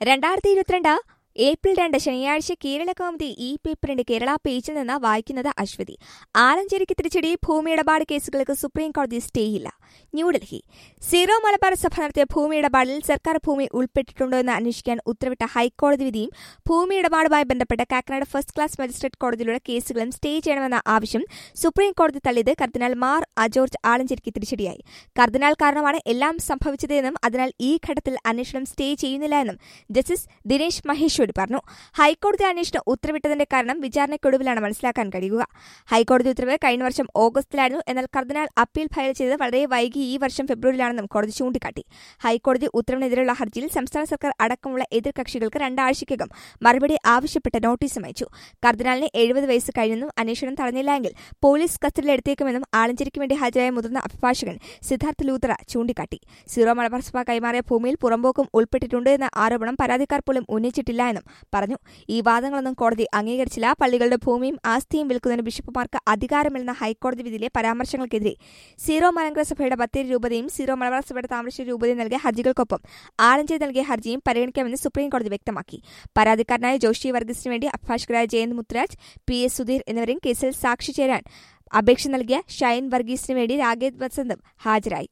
രണ്ടായിരത്തി ഇരുപത്തിരണ്ട് ഏപ്രിൽ രണ്ട് ശനിയാഴ്ച കേരള കൗമുദി ഈ പേപ്പറിന്റെ കേരള പേജിൽ നിന്ന് വായിക്കുന്നത് അശ്വതി ആലഞ്ചേരിക്ക് തിരിച്ചടി ഭൂമി ഇടപാട് കേസുകൾക്ക് സുപ്രീം കോടതി സ്റ്റേയില്ല ന്യൂഡൽഹി സീറോ മലബാർ സഭ നടത്തിയ ഭൂമി ഇടപാടിൽ സർക്കാർ ഭൂമി ഉൾപ്പെട്ടിട്ടുണ്ടോ എന്ന് അന്വേഷിക്കാൻ ഉത്തരവിട്ട ഹൈക്കോടതി വിധിയും ഭൂമി ഇടപാടുമായി ബന്ധപ്പെട്ട് കാക്കനാട് ഫസ്റ്റ് ക്ലാസ് മജിസ്ട്രേറ്റ് കോടതിയിലുള്ള കേസുകളും സ്റ്റേ ചെയ്യണമെന്ന ആവശ്യം സുപ്രീം കോടതി തള്ളിയത് കർദിനാൾ മാർ അജോർജ് ആലഞ്ചേരിക്ക് തിരിച്ചടിയായി കർദിനാൾ കാരണമാണ് എല്ലാം സംഭവിച്ചതെന്നും അതിനാൽ ഈ ഘട്ടത്തിൽ അന്വേഷണം സ്റ്റേ ചെയ്യുന്നില്ല എന്നും ജസ്റ്റിസ് ദിനേശ് മഹേശ്വരി പറഞ്ഞു ഹൈക്കോടതി അന്വേഷണം ഉത്തരവിട്ടതിന്റെ കാരണം വിചാരണയ്ക്കൊടുവിലാണ് മനസ്സിലാക്കാൻ കഴിയുക ഹൈക്കോടതി ഉത്തരവ് കഴിഞ്ഞ വർഷം ഓഗസ്റ്റിലായിരുന്നു എന്നാൽ കർദിനാൾ അപ്പീൽ ഫയൽ ചെയ്തത് വളരെ വൈകി ഈ വർഷം ഫെബ്രുവരിയിലാണെന്നും കോടതി ചൂണ്ടിക്കാട്ടി ഹൈക്കോടതി ഉത്തരവിനെതിരെയുള്ള ഹർജിയിൽ സംസ്ഥാന സർക്കാർ അടക്കമുള്ള എതിർകക്ഷികൾക്ക് രണ്ടാഴ്ചയ്ക്കകം മറുപടി ആവശ്യപ്പെട്ട് നോട്ടീസും അയച്ചു കർദിനാളിന് എഴുപത് വയസ്സ് കഴിഞ്ഞെന്നും അന്വേഷണം തടഞ്ഞില്ലെങ്കിൽ പോലീസ് കസ്റ്റഡിയിലെടുത്തേക്കുമെന്നും ആലഞ്ചേരിക്ക് വേണ്ടി ഹാജരായ മുതിർന്ന അഭിഭാഷകൻ സിദ്ധാർത്ഥ് ലൂത്ര ചൂണ്ടിക്കാട്ടി സീറോ മലബാർ സഭ കൈമാറിയ ഭൂമിയിൽ പുറമ്പോക്കും ഉൾപ്പെട്ടിട്ടുണ്ട് എന്ന ആരോപണം പരാതിക്കാർ പോലും ഉന്നയിച്ചിട്ടില്ല എന്നും പറഞ്ഞു ഈ വാദങ്ങളൊന്നും കോടതി അംഗീകരിച്ചില്ല പള്ളികളുടെ ഭൂമിയും ആസ്തിയും വിൽക്കുന്നതിന് ബിഷപ്പുമാർക്ക് അധികാരമില്ലെന്ന ഹൈക്കോടതി വിധിയിലെ പരാമർശങ്ങൾക്കെതിരെ സീറോ മലങ്കര സഭയുടെ ബത്തേരി രൂപതയും സീറോ മലബാർ സഭയുടെ താമരശ്ശേരി രൂപതയും നൽകിയ ഹർജികൾക്കൊപ്പം ആലഞ്ചേരി നൽകിയ ഹർജിയും പരിഗണിക്കാമെന്ന് സുപ്രീം കോടതി വ്യക്തമാക്കി പരാതിക്കാരനായ ജോഷി വർഗീസിന് വേണ്ടി അഭിഭാഷകരായ ജയന്ത് മുത്തുരാജ് പി എസ് സുധീർ എന്നിവരും കേസിൽ സാക്ഷി ചേരാൻ അപേക്ഷ നൽകിയ ഷൈൻ വർഗീസിന് വേണ്ടി രാഗേത് വസന്തും ഹാജരായി